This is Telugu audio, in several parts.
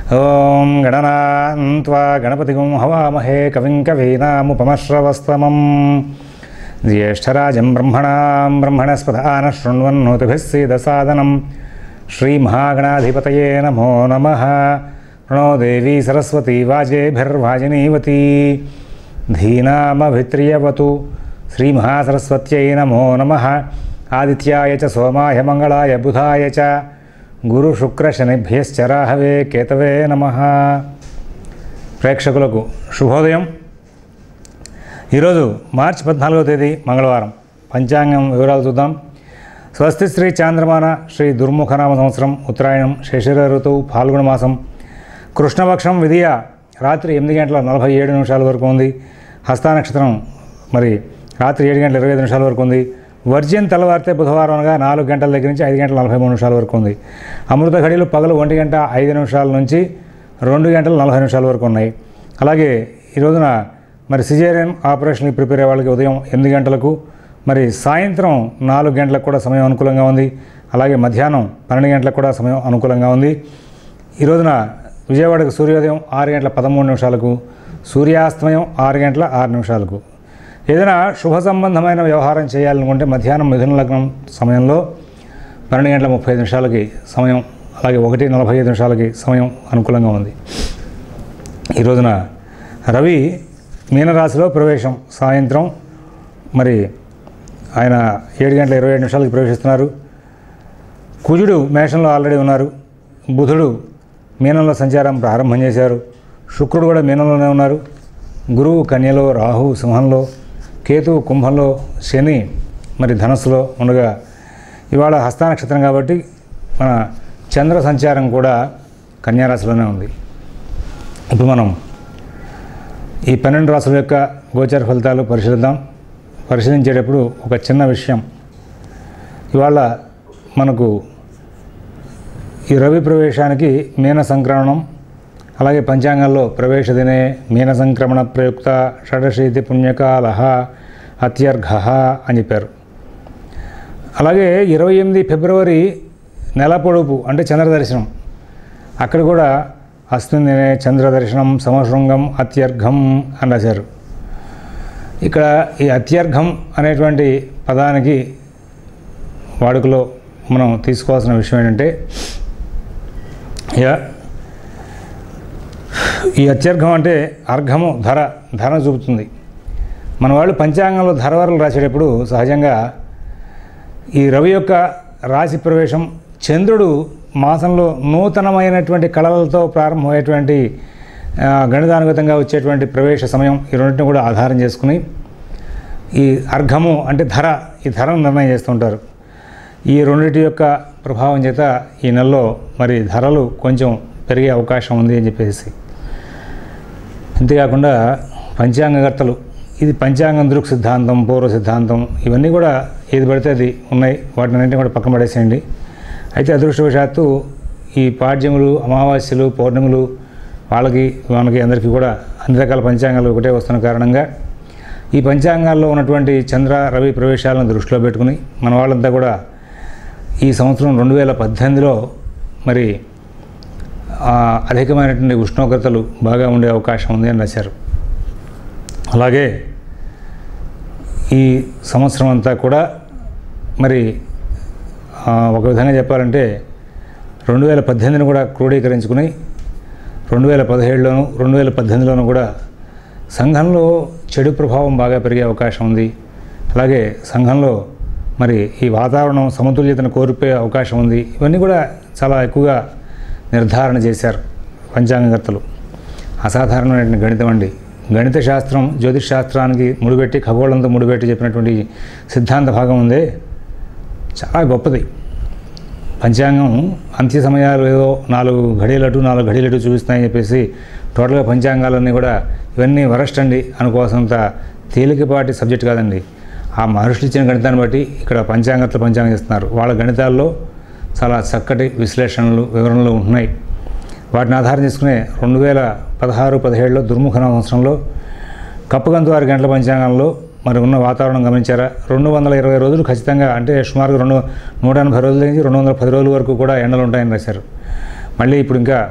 ఓం గణనాన్వా గణపతిగుం హవామహే కవిం కవీనాముపమశ్రవస్తమం జ్యేష్ఠరాజం బ్రహ్మణాం బ్రహ్మణస్పదాన శృణ్వన్నోతిభిः सीदसादनं श्रीमहागणाधिपतये नमो नमः प्रणो देवी सरस्वती वाजेभिर्वाजिनीवती धीनामभित्रियवतु श्रीमहासरस्वत्यै नमो नमः आदित्याय च सोमाय मङ्गलाय बुधाय च గురుశుక్రశనిభ్యశ్చ రాహవే కేతవే నమ ప్రేక్షకులకు శుభోదయం ఈరోజు మార్చి పద్నాలుగవ తేదీ మంగళవారం పంచాంగం వివరాలు చూద్దాం స్వస్తి శ్రీ చాంద్రమాన శ్రీ దుర్ముఖనామ సంవత్సరం ఉత్తరాయణం శశిర ఋతువు ఫాల్గుణ మాసం కృష్ణపక్షం విధియ రాత్రి ఎనిమిది గంటల నలభై ఏడు నిమిషాల వరకు ఉంది హస్త నక్షత్రం మరి రాత్రి ఏడు గంటల ఇరవై ఐదు నిమిషాల వరకు ఉంది వర్జిన్ తెల్లవారితే బుధవారం అనగా నాలుగు గంటల దగ్గర నుంచి ఐదు గంటల నలభై మూడు నిమిషాల వరకు ఉంది అమృత ఘడియలు పగలు ఒంటి గంట ఐదు నిమిషాల నుంచి రెండు గంటల నలభై నిమిషాల వరకు ఉన్నాయి అలాగే ఈ రోజున మరి సిజేరియన్ ఆపరేషన్కి ప్రిపేర్ అయ్యే వాళ్ళకి ఉదయం ఎనిమిది గంటలకు మరి సాయంత్రం నాలుగు గంటలకు కూడా సమయం అనుకూలంగా ఉంది అలాగే మధ్యాహ్నం పన్నెండు గంటలకు కూడా సమయం అనుకూలంగా ఉంది ఈ రోజున విజయవాడకు సూర్యోదయం ఆరు గంటల పదమూడు నిమిషాలకు సూర్యాస్తమయం ఆరు గంటల ఆరు నిమిషాలకు ఏదైనా శుభ సంబంధమైన వ్యవహారం చేయాలనుకుంటే మధ్యాహ్నం మిథున లగ్నం సమయంలో పన్నెండు గంటల ముప్పై ఐదు నిమిషాలకి సమయం అలాగే ఒకటి నలభై ఐదు నిమిషాలకి సమయం అనుకూలంగా ఉంది ఈ రోజున రవి మీనరాశిలో ప్రవేశం సాయంత్రం మరి ఆయన ఏడు గంటల ఇరవై ఏడు నిమిషాలకి ప్రవేశిస్తున్నారు కుజుడు మేషంలో ఆల్రెడీ ఉన్నారు బుధుడు మీనంలో సంచారం ప్రారంభం చేశారు శుక్రుడు కూడా మీనంలోనే ఉన్నారు గురువు కన్యలో రాహు సింహంలో కేతువు కుంభంలో శని మరి ధనస్సులో ఉండగా ఇవాళ హస్త నక్షత్రం కాబట్టి మన చంద్ర సంచారం కూడా కన్యారాశిలోనే ఉంది ఇప్పుడు మనం ఈ పన్నెండు రాసుల యొక్క గోచర ఫలితాలు పరిశీలిద్దాం పరిశీలించేటప్పుడు ఒక చిన్న విషయం ఇవాళ మనకు ఈ రవి ప్రవేశానికి మీన సంక్రమణం అలాగే పంచాంగాల్లో ప్రవేశ దినే మీన సంక్రమణ ప్రయుక్త షడశీతి పుణ్యకాల అత్యర్ఘ అని చెప్పారు అలాగే ఇరవై ఎనిమిది ఫిబ్రవరి నెల పొడుపు అంటే చంద్ర దర్శనం అక్కడ కూడా అశ్వినినే చంద్ర దర్శనం సమశృంగం అత్యర్ఘం అని రాశారు ఇక్కడ ఈ అత్యర్ఘం అనేటువంటి పదానికి వాడుకలో మనం తీసుకోవాల్సిన విషయం ఏంటంటే యా ఈ అత్యర్ఘం అంటే అర్ఘము ధర ధర చూపుతుంది మన వాళ్ళు పంచాంగంలో ధరవరలు రాసేటప్పుడు సహజంగా ఈ రవి యొక్క రాశి ప్రవేశం చంద్రుడు మాసంలో నూతనమైనటువంటి కళలతో ప్రారంభమయ్యేటువంటి ఆ, గణితానుగతంగా వచ్చేటువంటి ప్రవేశ సమయం ఈ రెండింటిని కూడా ఆధారం చేసుకుని ఈ అర్ఘము అంటే ధర ఈ ధరను నిర్ణయం చేస్తుంటారు ఈ రెండింటి యొక్క ప్రభావం చేత ఈ నెలలో మరి ధరలు కొంచెం పెరిగే అవకాశం ఉంది అని చెప్పేసి అంతేకాకుండా పంచాంగకర్తలు ఇది పంచాంగం దృక్ సిద్ధాంతం పూర్వ సిద్ధాంతం ఇవన్నీ కూడా ఏది పడితే అది ఉన్నాయి వాటిని అన్నింటినీ కూడా పక్కన పడేసేయండి అయితే అదృష్టవశాత్తు ఈ పాడ్యములు అమావాస్యలు పౌర్ణములు వాళ్ళకి మనకి అందరికీ కూడా అన్ని రకాల పంచాంగాలు ఒకటే వస్తున్న కారణంగా ఈ పంచాంగాల్లో ఉన్నటువంటి చంద్ర రవి ప్రవేశాలను దృష్టిలో పెట్టుకుని మన వాళ్ళంతా కూడా ఈ సంవత్సరం రెండు వేల పద్దెనిమిదిలో మరి ఆ, అధికమైనటువంటి ఉష్ణోగ్రతలు బాగా ఉండే అవకాశం ఉంది అని రాశారు అలాగే ఈ సంవత్సరం అంతా కూడా మరి ఆ, ఒక విధంగా చెప్పాలంటే రెండు వేల పద్దెనిమిదిని కూడా క్రోడీకరించుకుని రెండు వేల పదిహేడులోను రెండు వేల పద్దెనిమిదిలోనూ కూడా సంఘంలో చెడు ప్రభావం బాగా పెరిగే అవకాశం ఉంది అలాగే సంఘంలో మరి ఈ వాతావరణం సమతుల్యతను కోల్పోయే అవకాశం ఉంది ఇవన్నీ కూడా చాలా ఎక్కువగా నిర్ధారణ చేశారు పంచాంగకర్తలు అసాధారణమైన గణితం అండి గణిత శాస్త్రం జ్యోతిష్ శాస్త్రానికి ముడిపెట్టి ఖగోళంతో ముడిపెట్టి చెప్పినటువంటి సిద్ధాంత భాగం ఉందే చాలా గొప్పది పంచాంగం అంత్య సమయాలు ఏదో నాలుగు ఘడియలు అటు నాలుగు ఘడియలు అటు చూపిస్తున్నాయని చెప్పేసి టోటల్గా పంచాంగాలన్నీ కూడా ఇవన్నీ వరస్ట్ అండి అనుకోవాల్సినంత తేలికపాటి సబ్జెక్ట్ కాదండి ఆ మహర్షులు ఇచ్చిన గణితాన్ని బట్టి ఇక్కడ పంచాంగత్లు పంచాంగం ఇస్తున్నారు వాళ్ళ గణితాల్లో చాలా చక్కటి విశ్లేషణలు వివరణలు ఉంటున్నాయి వాటిని ఆధారం చేసుకునే రెండు వేల పదహారు పదిహేడులో దుర్ముఖ సంవత్సరంలో కప్పగంతు వారి గంటల పంచాంగంలో మరి ఉన్న వాతావరణం గమనించారా రెండు వందల ఇరవై రోజులు ఖచ్చితంగా అంటే సుమారుగా రెండు నూట ఎనభై రోజుల నుంచి రెండు వందల పది రోజుల వరకు కూడా ఎండలు ఉంటాయని రాశారు మళ్ళీ ఇప్పుడు ఇంకా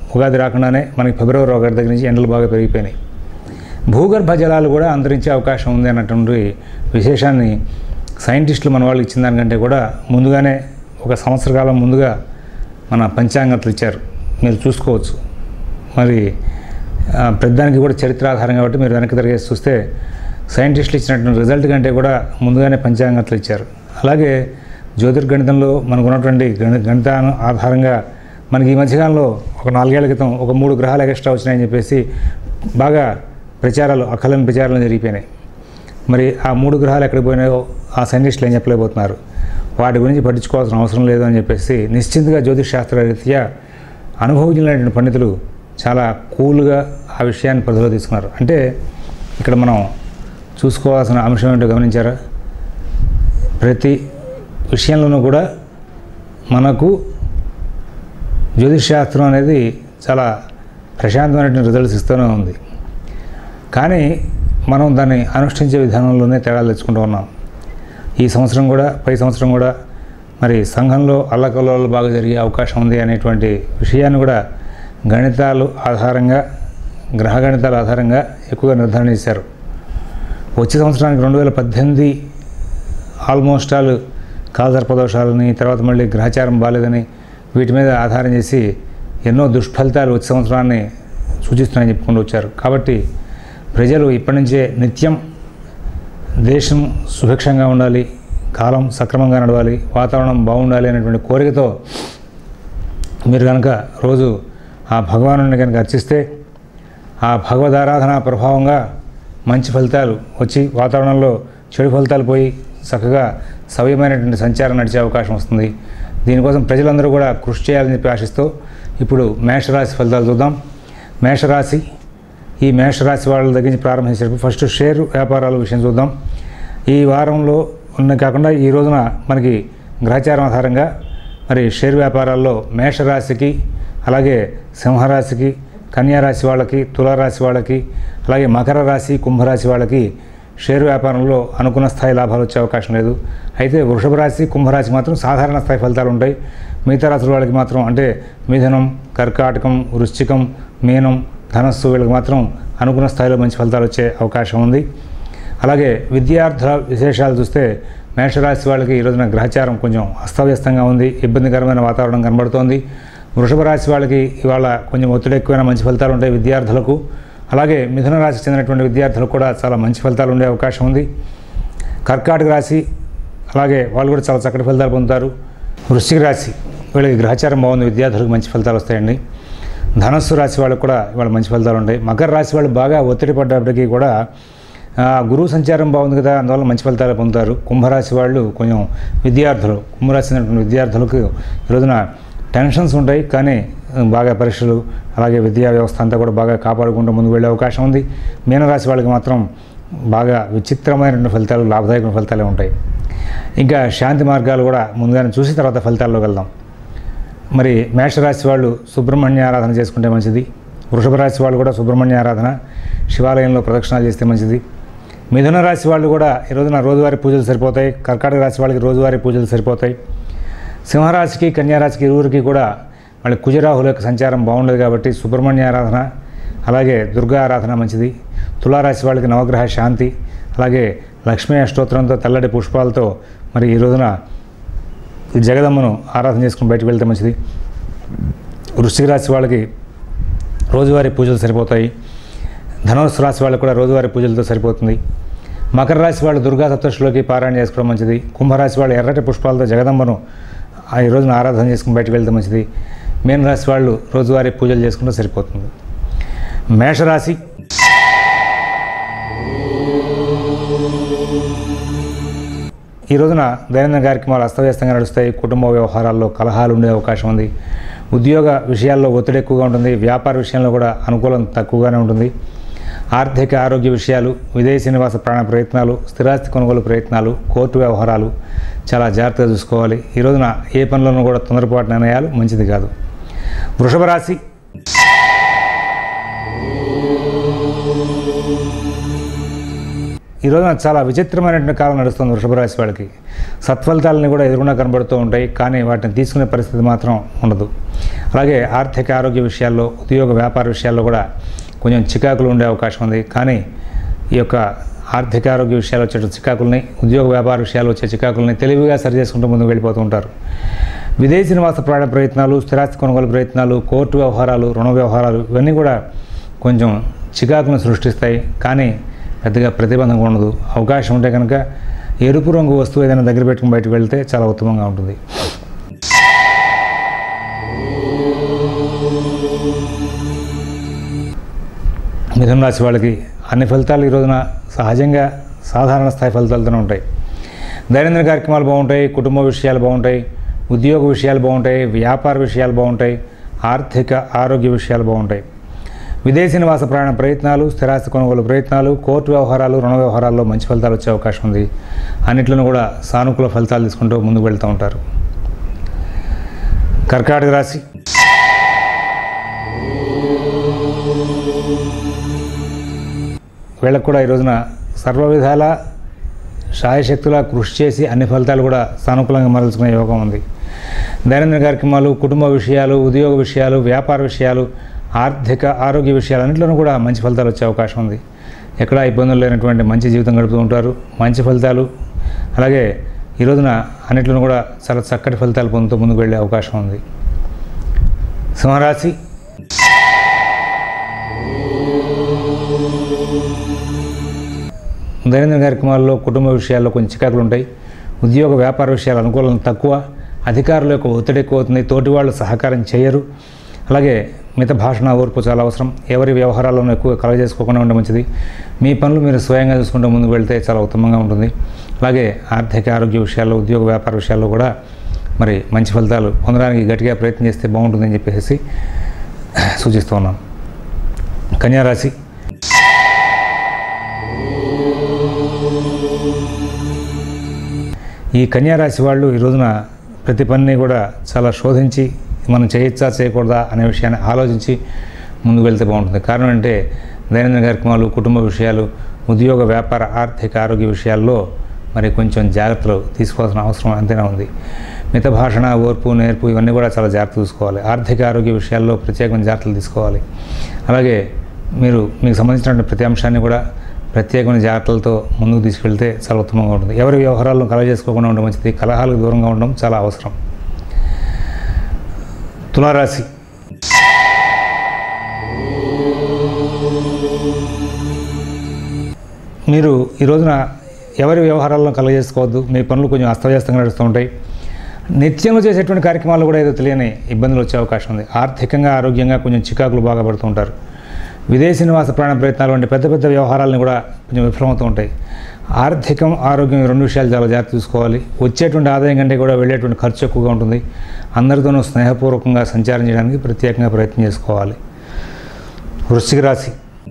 ఉగాది రాకుండానే మనకి ఫిబ్రవరి ఒకటి దగ్గర నుంచి ఎండలు బాగా పెరిగిపోయినాయి భూగర్భ జలాలు కూడా అంతరించే అవకాశం ఉంది అన్నటువంటి విశేషాన్ని సైంటిస్టులు మన వాళ్ళు ఇచ్చిన దానికంటే కూడా ముందుగానే ఒక సంవత్సర కాలం ముందుగా మన పంచాంగతలు ఇచ్చారు మీరు చూసుకోవచ్చు మరి ఆ, ప్రతిదానికి కూడా చరిత్ర ఆధారం కాబట్టి మీరు వెనక్కి తిరిగేసి చూస్తే సైంటిస్టులు ఇచ్చినటువంటి రిజల్ట్ కంటే కూడా ముందుగానే పంచాంగతలు ఇచ్చారు అలాగే జ్యోతిర్గణితంలో మనకు ఉన్నటువంటి గణి గణిత ఆధారంగా మనకి ఈ మధ్యకాలంలో ఒక నాలుగేళ్ల క్రితం ఒక మూడు గ్రహాలు ఎక్స్ట్రా వచ్చినాయని చెప్పేసి బాగా ప్రచారాలు అక్కలని ప్రచారాలు జరిగిపోయినాయి మరి ఆ మూడు గ్రహాలు ఎక్కడికి పోయినాయో ఆ సైంటిస్టులు ఏం చెప్పలేకపోతున్నారు వాటి గురించి పట్టించుకోవాల్సిన అవసరం లేదు అని చెప్పేసి నిశ్చింతగా జ్యోతిష్ శాస్త్ర రీత్యా అనుభవజ్ఞులైన పండితులు చాలా కూల్గా ఆ విషయాన్ని పరిధిలో తీసుకున్నారు అంటే ఇక్కడ మనం చూసుకోవాల్సిన అంశం ఏంటో గమనించారా ప్రతి విషయంలోనూ కూడా మనకు జ్యోతిష్ శాస్త్రం అనేది చాలా ప్రశాంతమైన రిజల్ట్స్ ఇస్తూనే ఉంది కానీ మనం దాన్ని అనుష్ఠించే విధానంలోనే తేడాలు తెచ్చుకుంటూ ఉన్నాం ఈ సంవత్సరం కూడా పై సంవత్సరం కూడా మరి సంఘంలో అల్లకల్లోలు బాగా జరిగే అవకాశం ఉంది అనేటువంటి విషయాన్ని కూడా గణితాలు ఆధారంగా గ్రహ గణితాల ఆధారంగా ఎక్కువగా నిర్ధారణ చేశారు వచ్చే సంవత్సరానికి రెండు వేల పద్దెనిమిది ఆల్మోస్ట్ ఆల్ కాలసర్పదోషాలని తర్వాత మళ్ళీ గ్రహచారం బాలేదని వీటి మీద ఆధారం చేసి ఎన్నో దుష్ఫలితాలు వచ్చే సంవత్సరాన్ని సూచిస్తున్నాయని చెప్పుకుంటూ వచ్చారు కాబట్టి ప్రజలు ఇప్పటి నుంచే నిత్యం దేశం సుభిక్షంగా ఉండాలి కాలం సక్రమంగా నడవాలి వాతావరణం బాగుండాలి అనేటువంటి కోరికతో మీరు కనుక రోజు ఆ భగవాను కనుక అర్చిస్తే ఆ భగవదారాధన ప్రభావంగా మంచి ఫలితాలు వచ్చి వాతావరణంలో చెడు ఫలితాలు పోయి చక్కగా సవ్యమైనటువంటి సంచారం నడిచే అవకాశం వస్తుంది దీనికోసం ప్రజలందరూ కూడా కృషి చేయాలని చెప్పి ఆశిస్తూ ఇప్పుడు మేషరాశి ఫలితాలు చూద్దాం మేషరాశి ఈ మేషరాశి వాళ్ళ దగ్గర నుంచి ప్రారంభించేటప్పుడు ఫస్ట్ షేర్ వ్యాపారాల విషయం చూద్దాం ఈ వారంలో ఉన్న కాకుండా ఈ రోజున మనకి గ్రహచారం ఆధారంగా మరి షేర్ వ్యాపారాల్లో మేషరాశికి అలాగే సింహరాశికి కన్యారాశి వాళ్ళకి తులారాశి వాళ్ళకి అలాగే మకర రాశి కుంభరాశి వాళ్ళకి షేర్ వ్యాపారంలో అనుకున్న స్థాయి లాభాలు వచ్చే అవకాశం లేదు అయితే వృషభ రాశి కుంభరాశి మాత్రం సాధారణ స్థాయి ఫలితాలు ఉంటాయి మిగతా రాశుల వాళ్ళకి మాత్రం అంటే మిథునం కర్కాటకం వృశ్చికం మీనం ధనస్సు వీళ్ళకి మాత్రం అనుకున్న స్థాయిలో మంచి ఫలితాలు వచ్చే అవకాశం ఉంది అలాగే విద్యార్థుల విశేషాలు చూస్తే మేషరాశి వాళ్ళకి ఈ రోజున గ్రహచారం కొంచెం అస్తవ్యస్తంగా ఉంది ఇబ్బందికరమైన వాతావరణం కనబడుతోంది వృషభ రాశి వాళ్ళకి ఇవాళ కొంచెం ఒత్తిడి ఎక్కువైన మంచి ఫలితాలు ఉంటాయి విద్యార్థులకు అలాగే మిథున రాశికి చెందినటువంటి విద్యార్థులకు కూడా చాలా మంచి ఫలితాలు ఉండే అవకాశం ఉంది కర్కాటక రాశి అలాగే వాళ్ళు కూడా చాలా చక్కటి ఫలితాలు పొందుతారు వృశ్చిక రాశి వీళ్ళకి గ్రహచారం బాగుంది విద్యార్థులకు మంచి ఫలితాలు వస్తాయండి ధనస్సు రాశి వాళ్ళకి కూడా ఇవాళ మంచి ఫలితాలు ఉంటాయి మకర రాశి వాళ్ళు బాగా ఒత్తిడి పడ్డప్పటికీ కూడా ఆ, గురువు సంచారం బాగుంది కదా అందువల్ల మంచి ఫలితాలు పొందుతారు కుంభరాశి వాళ్ళు కొంచెం విద్యార్థులు కుంభరాశి చెందినటువంటి విద్యార్థులకు ఈ రోజున టెన్షన్స్ ఉంటాయి కానీ ఆ, బాగా పరీక్షలు అలాగే విద్యా వ్యవస్థ అంతా కూడా బాగా కాపాడుకుంటూ ముందుకు వెళ్ళే అవకాశం ఉంది మీనరాశి వాళ్ళకి మాత్రం బాగా విచిత్రమైనటువంటి ఫలితాలు లాభదాయకమైన ఫలితాలే ఉంటాయి ఇంకా శాంతి మార్గాలు కూడా ముందుగానే చూసి తర్వాత ఫలితాల్లోకి వెళ్దాం మరి మేషరాశి వాళ్ళు సుబ్రహ్మణ్య ఆరాధన చేసుకుంటే మంచిది వృషభ రాశి వాళ్ళు కూడా సుబ్రహ్మణ్య ఆరాధన శివాలయంలో ప్రదక్షిణాలు చేస్తే మంచిది మిథున రాశి వాళ్ళు కూడా ఈ రోజున రోజువారీ పూజలు సరిపోతాయి కర్కాటక రాశి వాళ్ళకి రోజువారీ పూజలు సరిపోతాయి సింహరాశికి కన్యారాశికి ఇరువురికి కూడా వాళ్ళ కుజరాహుల యొక్క సంచారం బాగుండదు కాబట్టి సుబ్రహ్మణ్య ఆరాధన అలాగే దుర్గా ఆరాధన మంచిది తులారాశి వాళ్ళకి నవగ్రహ శాంతి అలాగే లక్ష్మీ అష్టోత్తరంతో తెల్లటి పుష్పాలతో మరి ఈ రోజున ఈ జగదమ్మను ఆరాధన చేసుకుని బయటకు వెళ్తే మంచిది వృశ్చిక రాశి వాళ్ళకి రోజువారీ పూజలు సరిపోతాయి ధనుస్సు రాశి వాళ్ళకి కూడా రోజువారీ పూజలతో సరిపోతుంది మకర రాశి వాళ్ళు దుర్గా సప్తశిలోకి పారాయణ చేసుకోవడం మంచిది కుంభరాశి వాళ్ళు ఎర్రటి పుష్పాలతో జగదమ్మను ఆ ఈ రోజున ఆరాధన చేసుకుని బయటకు వెళ్తే మంచిది మీన రాశి వాళ్ళు రోజువారీ పూజలు చేసుకుంటే సరిపోతుంది మేషరాశి ఈ రోజున దైనందిన కార్యక్రమాలు అస్తవ్యస్తంగా నడుస్తాయి కుటుంబ వ్యవహారాల్లో కలహాలు ఉండే అవకాశం ఉంది ఉద్యోగ విషయాల్లో ఒత్తిడి ఎక్కువగా ఉంటుంది వ్యాపార విషయంలో కూడా అనుకూలం తక్కువగానే ఉంటుంది ఆర్థిక ఆరోగ్య విషయాలు విదేశీ నివాస ప్రాణ ప్రయత్నాలు స్థిరాస్తి కొనుగోలు ప్రయత్నాలు కోర్టు వ్యవహారాలు చాలా జాగ్రత్తగా చూసుకోవాలి ఈ రోజున ఏ పనిలోనూ కూడా తొందరపాటు నిర్ణయాలు మంచిది కాదు వృషభ రాశి ఈ రోజున చాలా విచిత్రమైనటువంటి కాలం నడుస్తుంది వృషభ రాశి వాళ్ళకి సత్ఫలితాలని కూడా ఎదురుగా కనబడుతూ ఉంటాయి కానీ వాటిని తీసుకునే పరిస్థితి మాత్రం ఉండదు అలాగే ఆర్థిక ఆరోగ్య విషయాల్లో ఉద్యోగ వ్యాపార విషయాల్లో కూడా కొంచెం చికాకులు ఉండే అవకాశం ఉంది కానీ ఈ యొక్క ఆర్థిక ఆరోగ్య విషయాలు వచ్చే చికాకుల్ని ఉద్యోగ వ్యాపార విషయాలు వచ్చే చికాకుల్ని తెలివిగా సరి చేసుకుంటూ ముందుకు వెళ్ళిపోతూ ఉంటారు విదేశీ నివాస ప్రయాణ ప్రయత్నాలు స్థిరాస్తి కొనుగోలు ప్రయత్నాలు కోర్టు వ్యవహారాలు రుణ వ్యవహారాలు ఇవన్నీ కూడా కొంచెం చికాకులను సృష్టిస్తాయి కానీ పెద్దగా ప్రతిబంధం ఉండదు అవకాశం ఉంటే కనుక ఎరుపు రంగు వస్తువు ఏదైనా దగ్గర పెట్టుకుని బయటకు వెళ్తే చాలా ఉత్తమంగా ఉంటుంది మిథున రాశి వాళ్ళకి అన్ని ఫలితాలు ఈ రోజున సహజంగా సాధారణ స్థాయి ఫలితాలతోనే ఉంటాయి దైనందిన కార్యక్రమాలు బాగుంటాయి కుటుంబ విషయాలు బాగుంటాయి ఉద్యోగ విషయాలు బాగుంటాయి వ్యాపార విషయాలు బాగుంటాయి ఆర్థిక ఆరోగ్య విషయాలు బాగుంటాయి విదేశీ నివాస ప్రయాణ ప్రయత్నాలు స్థిరాస్తి కొనుగోలు ప్రయత్నాలు కోర్టు వ్యవహారాలు రుణ వ్యవహారాల్లో మంచి ఫలితాలు వచ్చే అవకాశం ఉంది అన్నిట్లను కూడా సానుకూల ఫలితాలు తీసుకుంటూ ముందుకు వెళ్తూ ఉంటారు కర్కాటక రాశి వీళ్ళకు కూడా ఈ రోజున సర్వ విధాల శాయశక్తులా కృషి చేసి అన్ని ఫలితాలు కూడా సానుకూలంగా మరల్చుకునే యోగం ఉంది దైనందిన కార్యక్రమాలు కుటుంబ విషయాలు ఉద్యోగ విషయాలు వ్యాపార విషయాలు ఆర్థిక ఆరోగ్య విషయాలు అన్నింటిలోనూ కూడా మంచి ఫలితాలు వచ్చే అవకాశం ఉంది ఎక్కడా ఇబ్బందులు లేనటువంటి మంచి జీవితం గడుపుతూ ఉంటారు మంచి ఫలితాలు అలాగే ఈ రోజున అన్నింటిలోనూ కూడా చాలా చక్కటి ఫలితాలు పొందుతూ ముందుకు వెళ్ళే అవకాశం ఉంది సింహరాశి దైనందిన కార్యక్రమాల్లో కుటుంబ విషయాల్లో కొంచెం చికాకులు ఉంటాయి ఉద్యోగ వ్యాపార విషయాలు అనుకూలం తక్కువ అధికారుల యొక్క ఒత్తిడి ఎక్కువ అవుతుంది తోటి వాళ్ళు సహకారం చేయరు అలాగే మిత భాషణ ఓర్పు చాలా అవసరం ఎవరి వ్యవహారాలను ఎక్కువ కలగజేసుకోకుండా ఉండే మంచిది మీ పనులు మీరు స్వయంగా చూసుకుంటూ ముందుకు వెళ్తే చాలా ఉత్తమంగా ఉంటుంది అలాగే ఆర్థిక ఆరోగ్య విషయాల్లో ఉద్యోగ వ్యాపార విషయాల్లో కూడా మరి మంచి ఫలితాలు పొందడానికి గట్టిగా ప్రయత్నం చేస్తే బాగుంటుందని చెప్పేసి సూచిస్తూ ఉన్నాను కన్యారాశి ఈ కన్యారాశి వాళ్ళు ఈ రోజున ప్రతి పనిని కూడా చాలా శోధించి మనం చేయొచ్చా చేయకూడదా అనే విషయాన్ని ఆలోచించి ముందుకు వెళ్తే బాగుంటుంది కారణం అంటే దైనందిన కార్యక్రమాలు కుటుంబ విషయాలు ఉద్యోగ వ్యాపార ఆర్థిక ఆరోగ్య విషయాల్లో మరి కొంచెం జాగ్రత్తలు తీసుకోవాల్సిన అవసరం అంతేనా ఉంది మిత భాషణ ఓర్పు నేర్పు ఇవన్నీ కూడా చాలా జాగ్రత్త చూసుకోవాలి ఆర్థిక ఆరోగ్య విషయాల్లో ప్రత్యేకమైన జాగ్రత్తలు తీసుకోవాలి అలాగే మీరు మీకు సంబంధించినటువంటి ప్రతి అంశాన్ని కూడా ప్రత్యేకమైన జాగ్రత్తలతో ముందుకు తీసుకెళ్తే చాలా ఉత్తమంగా ఉంటుంది ఎవరి వ్యవహారాలను కలగ చేసుకోకుండా ఉండడం మంచిది కలహాలకు దూరంగా ఉండడం చాలా అవసరం తులారాశి మీరు ఈ రోజున ఎవరి వ్యవహారాలను కలగజేసుకోవద్దు మీ పనులు కొంచెం అస్తవ్యస్తంగా నడుస్తూ ఉంటాయి నిత్యంలో చేసేటువంటి కార్యక్రమాలు కూడా ఏదో తెలియని ఇబ్బందులు వచ్చే అవకాశం ఉంది ఆర్థికంగా ఆరోగ్యంగా కొంచెం చికాకులు బాగా పడుతూ ఉంటారు విదేశీ నివాస ప్రాణ ప్రయత్నాలు వంటి పెద్ద పెద్ద వ్యవహారాలను కూడా కొంచెం విఫలమవుతూ ఉంటాయి ఆర్థికం ఆరోగ్యం ఈ రెండు విషయాలు చాలా జాగ్రత్త చూసుకోవాలి వచ్చేటువంటి ఆదాయం కంటే కూడా వెళ్ళేటువంటి ఖర్చు ఎక్కువగా ఉంటుంది అందరితోనూ స్నేహపూర్వకంగా సంచారం చేయడానికి ప్రత్యేకంగా ప్రయత్నం చేసుకోవాలి వృశ్చిక రాశి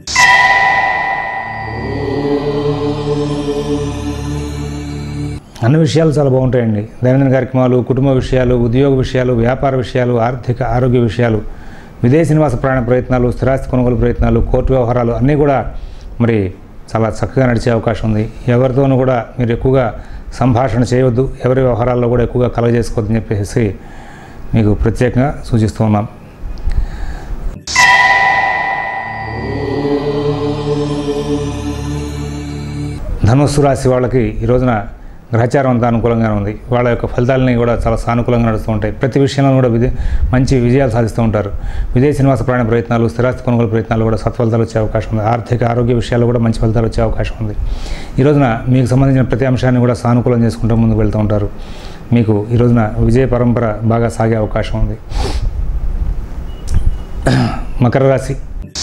అన్ని విషయాలు చాలా బాగుంటాయండి దైనందిన కార్యక్రమాలు కుటుంబ విషయాలు ఉద్యోగ విషయాలు వ్యాపార విషయాలు ఆర్థిక ఆరోగ్య విషయాలు విదేశీ నివాస ప్రయాణ ప్రయత్నాలు స్థిరాస్తి కొనుగోలు ప్రయత్నాలు కోర్టు వ్యవహారాలు అన్నీ కూడా మరి చాలా చక్కగా నడిచే అవకాశం ఉంది ఎవరితోనూ కూడా మీరు ఎక్కువగా సంభాషణ చేయవద్దు ఎవరి వ్యవహారాల్లో కూడా ఎక్కువగా కలగజేసుకోవద్దని చెప్పేసి మీకు ప్రత్యేకంగా సూచిస్తూ ఉన్నాం ధనుస్సు రాశి వాళ్ళకి ఈ రోజున గ్రహచారం అంతా అనుకూలంగానే ఉంది వాళ్ళ యొక్క ఫలితాలని కూడా చాలా సానుకూలంగా నడుస్తూ ఉంటాయి ప్రతి విషయంలో కూడా విజయ మంచి విజయాలు సాధిస్తూ ఉంటారు విదేశీ నివాస ప్రయాణ ప్రయత్నాలు స్థిరాస్తి కొనుగోలు ప్రయత్నాలు కూడా సత్ఫలితాలు వచ్చే అవకాశం ఉంది ఆర్థిక ఆరోగ్య విషయాలు కూడా మంచి ఫలితాలు వచ్చే అవకాశం ఉంది ఈ రోజున మీకు సంబంధించిన ప్రతి అంశాన్ని కూడా సానుకూలం చేసుకుంటూ ముందుకు వెళ్తూ ఉంటారు మీకు ఈ రోజున విజయ పరంపర బాగా సాగే అవకాశం ఉంది మకర రాశి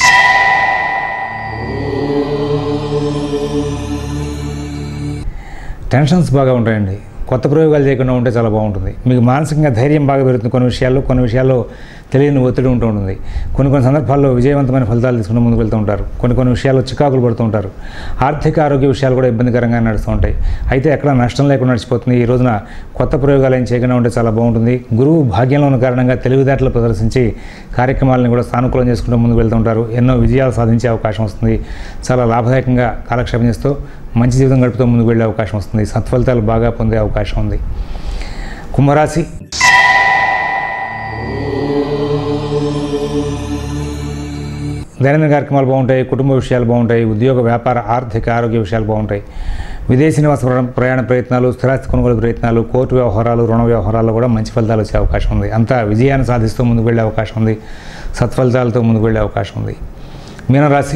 టెన్షన్స్ బాగా ఉంటాయండి కొత్త ప్రయోగాలు చేయకుండా ఉంటే చాలా బాగుంటుంది మీకు మానసికంగా ధైర్యం బాగా పెరుగుతుంది కొన్ని విషయాల్లో కొన్ని విషయాల్లో తెలియని ఒత్తిడి ఉంటూ ఉంటుంది కొన్ని కొన్ని సందర్భాల్లో విజయవంతమైన ఫలితాలు తీసుకుని ముందుకు వెళ్తూ ఉంటారు కొన్ని కొన్ని విషయాల్లో చికాకులు పడుతూ ఉంటారు ఆర్థిక ఆరోగ్య విషయాలు కూడా ఇబ్బందికరంగా నడుస్తూ ఉంటాయి అయితే ఎక్కడ నష్టం లేకుండా నడిచిపోతుంది ఈ రోజున కొత్త ప్రయోగాలు ఏం చేయకుండా ఉంటే చాలా బాగుంటుంది గురువు భాగ్యంలో ఉన్న కారణంగా తెలివితేటలు ప్రదర్శించి కార్యక్రమాలను కూడా సానుకూలం చేసుకుంటూ ముందుకు వెళ్తూ ఉంటారు ఎన్నో విజయాలు సాధించే అవకాశం వస్తుంది చాలా లాభదాయకంగా కాలక్షేపం చేస్తూ మంచి జీవితం గడుపుతూ ముందుకు వెళ్ళే అవకాశం వస్తుంది సత్ఫలితాలు బాగా పొందే అవకాశం ఉంది కుంభరాశి దైనందిన కార్యక్రమాలు బాగుంటాయి కుటుంబ విషయాలు బాగుంటాయి ఉద్యోగ వ్యాపార ఆర్థిక ఆరోగ్య విషయాలు బాగుంటాయి విదేశీ నివాస ప్ర- ప్రయాణ ప్రయత్నాలు స్థిరాస్తి కొనుగోలు ప్రయత్నాలు కోర్టు వ్యవహారాలు రుణ వ్యవహారాల్లో కూడా మంచి ఫలితాలు వచ్చే అవకాశం ఉంది అంతా విజయాన్ని సాధిస్తూ ముందుకు వెళ్ళే అవకాశం ఉంది సత్ఫలితాలతో ముందుకు వెళ్ళే అవకాశం ఉంది మీనరాశి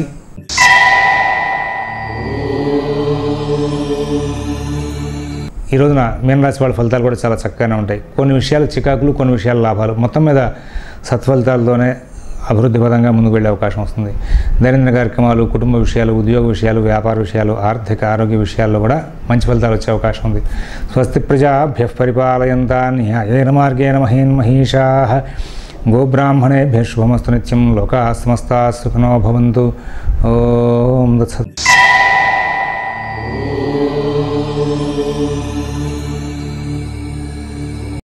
ఈ రోజున మీనరాశి వాళ్ళ ఫలితాలు కూడా చాలా చక్కగానే ఉంటాయి కొన్ని విషయాలు చికాకులు కొన్ని విషయాలు లాభాలు మొత్తం మీద సత్ఫలితాలతోనే అభివృద్ధి పదంగా ముందుకు వెళ్ళే అవకాశం వస్తుంది దైనందిన కార్యక్రమాలు కుటుంబ విషయాలు ఉద్యోగ విషయాలు వ్యాపార విషయాలు ఆర్థిక ఆరోగ్య విషయాల్లో కూడా మంచి ఫలితాలు వచ్చే అవకాశం ఉంది స్వస్తి ప్రజాభ్య పరిపాలయంతా న్యాయేన మార్గేణ మహీన్ మహిషా గోబ్రాహ్మణేభ్య శుభమస్తు నిత్యం లోకా సమస్తా సుఖనో భవంతు ఓం దత్సత్